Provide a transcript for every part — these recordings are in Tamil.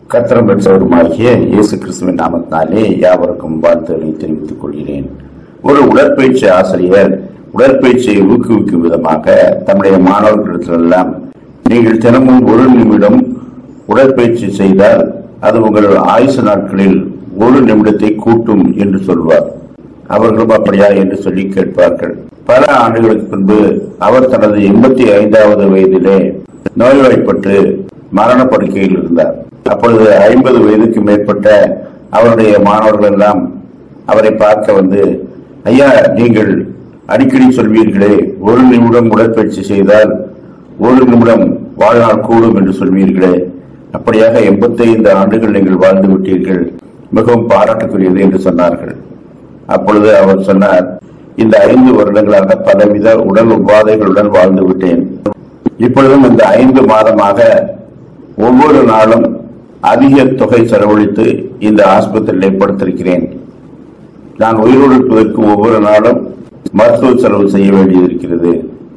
கத்திரம் பெற்றவருமாகிய இயேசு கிறிஸ்துவின் நாமத்தினாலே யாவருக்கும் வாழ்த்துக்களை தெரிவித்துக் கொள்கிறேன் ஒரு உடற்பயிற்சி ஆசிரியர் உடற்பயிற்சியை ஊக்குவிக்கும் விதமாக தம்முடைய மாணவர்களிடத்திலெல்லாம் நீங்கள் தினமும் ஒரு நிமிடம் உடற்பயிற்சி செய்தால் அது உங்கள் ஆயுசு நாட்களில் ஒரு நிமிடத்தை கூட்டும் என்று சொல்வார் அவர்களும் அப்படியா என்று சொல்லி கேட்பார்கள் பல ஆண்டுகளுக்கு பின்பு அவர் தனது எண்பத்தி ஐந்தாவது வயதிலே நோய்வாய்ப்பட்டு மரண படுக்கையில் இருந்தார் அப்பொழுது ஐம்பது வயதுக்கு மேற்பட்ட அவருடைய மாணவர்கள் எல்லாம் அவரை பார்க்க வந்து ஐயா நீங்கள் அடிக்கடி சொல்வீர்களே ஒரு நிமிடம் உடற்பயிற்சி செய்தால் ஒரு நிமிடம் வாழ்நாள் கூடும் என்று சொல்வீர்களே அப்படியாக 85 ஆண்டுகள் நீங்கள் வாழ்ந்து விட்டீர்கள் மிகவும் பாராட்டுக்குரியது என்று சொன்னார்கள் அப்பொழுது அவர் சொன்னார் இந்த ஐந்து வருடங்களாக பலவித உடல் உபாதைகளுடன் வாழ்ந்து விட்டேன் இப்பொழுதும் இந்த ஐந்து மாதமாக ஒவ்வொரு நாளும் அதிக தொகை செலவழித்து இந்த ஆஸ்பத்திரியில் படுத்திருக்கிறேன் நான் உயிரோடு இருப்பதற்கு ஒவ்வொரு நாளும் மருத்துவ செலவு செய்ய வேண்டியிருக்கிறது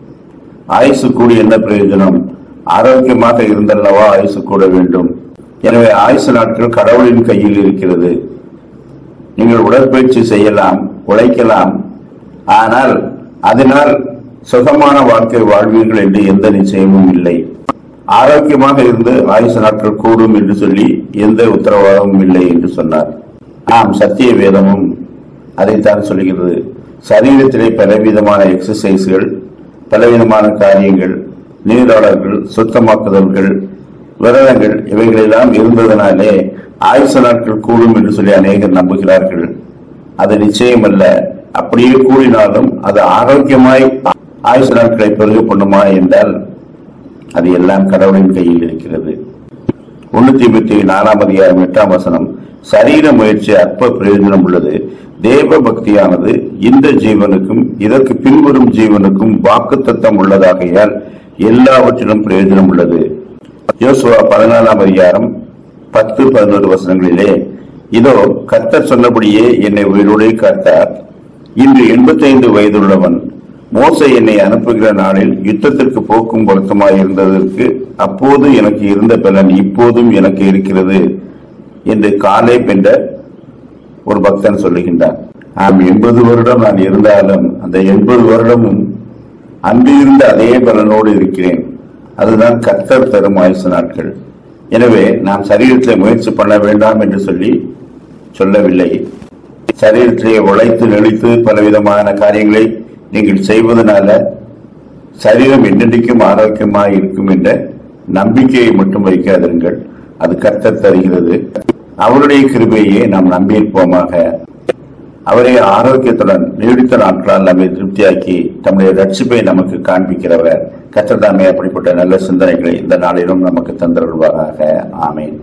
ஆயுசு கூடி என்ன பிரயோஜனம் ஆரோக்கியமாக இருந்தல்லவா ஆயுசு கூட வேண்டும் எனவே ஆயுசு நாட்கள் கடவுளின் கையில் இருக்கிறது நீங்கள் உடற்பயிற்சி செய்யலாம் உழைக்கலாம் ஆனால் அதனால் சுகமான வாழ்க்கை வாழ்வீர்கள் என்று எந்த நிச்சயமும் இல்லை ஆரோக்கியமாக இருந்து ஆயுசு நாட்கள் கூடும் என்று சொல்லி எந்த உத்தரவாதமும் இல்லை என்று சொன்னார் ஆம் சத்திய வேதமும் அதைத்தான் சொல்கிறது சரீரத்திலே பலவிதமான எக்ஸசைஸ்கள் பலவிதமான காரியங்கள் நீராடல்கள் சுத்தமாக்குதல்கள் விரதங்கள் இவைகளெல்லாம் இருந்ததனாலே ஆயுச நாட்கள் கூடும் என்று சொல்லி அநேகர் நம்புகிறார்கள் அது நிச்சயமல்ல அப்படியே கூடினாலும் அது ஆரோக்கியமாய் ஆயுச நாட்களை பெருக பண்ணுமா என்றால் அது எல்லாம் கடவுளின் கையில் இருக்கிறது ஒன்னு தீபத்தி நாலாம் அதிகாரம் எட்டாம் வசனம் சரீர முயற்சி அற்ப பிரயோஜனம் உள்ளது தேவ பக்தியானது இந்த ஜீவனுக்கும் இதற்கு பின்வரும் ஜீவனுக்கும் வாக்குத்தத்தம் உள்ளதாகையால் எல்லாவற்றிலும் பிரயோஜனம் உள்ளது யோசுவா பதினாலாம் அதிகாரம் பத்து பதினோரு வசனங்களிலே இதோ கர்த்தர் சொன்னபடியே என்னை உயிரோடு காத்தார் இன்று 85 வயதுள்ளவன் மோசே என்னை அனுப்புகிற நாளில் யுத்தத்திற்கு போக்கும் பொருத்தமாய் இருந்ததற்கு அப்போது எனக்கு இருந்த பலன் இப்போதும் எனக்கு இருக்கிறது என்று காலை என்ற ஒரு பக்தன் சொல்லுகின்றான் ஆம் எண்பது வருடம் நான் இருந்தாலும் அந்த எண்பது வருடமும் அன்று இருந்த அதே பலனோடு இருக்கிறேன் அதுதான் கர்த்தர் தரும் ஆயுசு நாட்கள் எனவே நாம் சரீரத்தில் முயற்சி பண்ண வேண்டாம் என்று சொல்லி சொல்லவில்லை சரீரத்திலே உழைத்து நெளித்து பலவிதமான காரியங்களை நீங்கள் செய்வதனால சரீரம் என்னென்றைக்கும் ஆரோக்கியமாக இருக்கும் என்ற நம்பிக்கையை மட்டும் வைக்காதிருங்கள் அது கர்த்தர் தருகிறது அவருடைய கிருபையை நாம் நம்பியிருப்போமாக அவரே ஆரோக்கியத்துடன் நீடித்த நாட்களால் நம்மை திருப்தியாக்கி தம்முடைய ரட்சிப்பை நமக்கு காண்பிக்கிறவர் கத்தர் தாமே அப்படிப்பட்ட நல்ல சிந்தனைகளை இந்த நாளிலும் நமக்கு தந்தருள்வாராக ஆமேன்